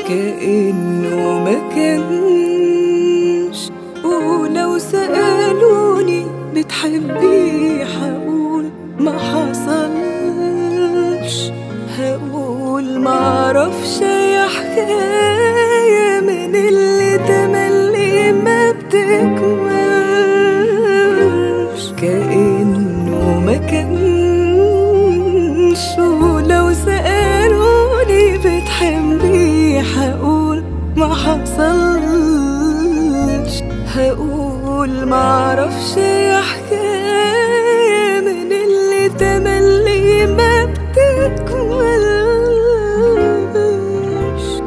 كأنه ما كانش ولو سألوني بتحبيه حقول ما حصلش هقول معرفش يا حكاية من اللي تملي ما بتكملش كأنه ما كانش ولو سألوني بتحبيه حقول ما حصلش هقول معرفش يا حكاية من اللي تملي ما بتكملش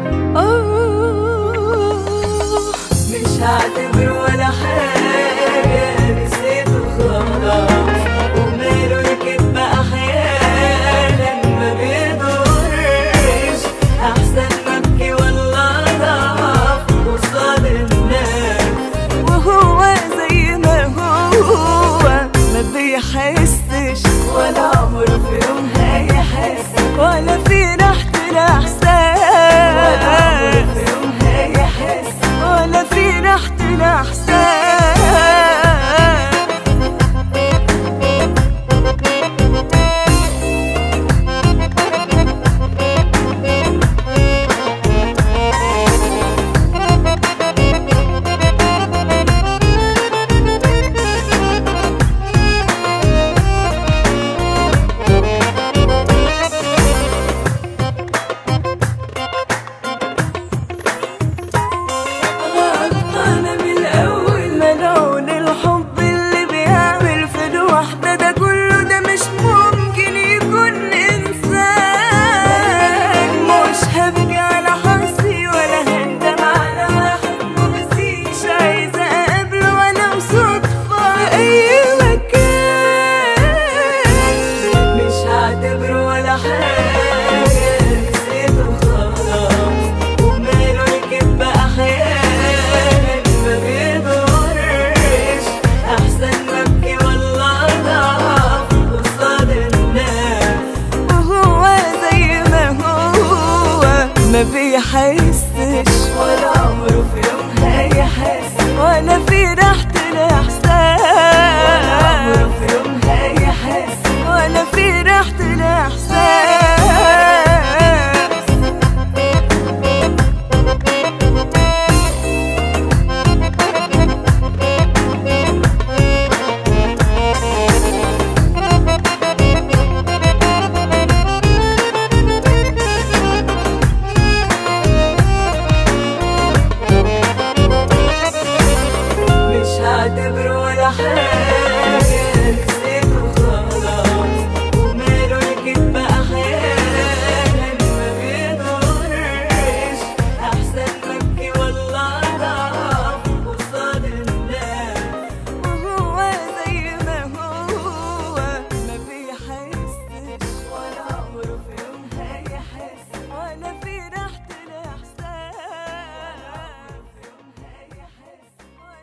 آه مش هعتبر ولا حاجة نسيته خلاص وماله الكدب أحيانا ما بيضرش أحسن ما أبكي ولا أضعف قصاد الناس وهو زي ما هو ما بيحسش ولا عمره في يوم هيحس ولا في ريحة الإحساس ولا عمره في يوم هيحس ولا في ريحة الإحساس غلطانة من الأول ملعون الحب اللي بيعمل في الوحدة ده كله ده مش ممكن يكون إنسان مش هبكي على حظي ولا هندم على واحد مبسيش عايزة أقابله ولو صدفة في أي مكان مش هعتبره ولا حاجة نسيته خلاص وماله الكدب أحيانا ما بيضرش أحسن ما أبكي ولا أضعف قصاد الناس وهو زي ما هو ما بيحسش ولا عمره في يوم هيحس ولا في ريحة الإحساس ولا عمره في يوم هيحس ولا في ريحة الإحساس مش هعتبره ولا حاجة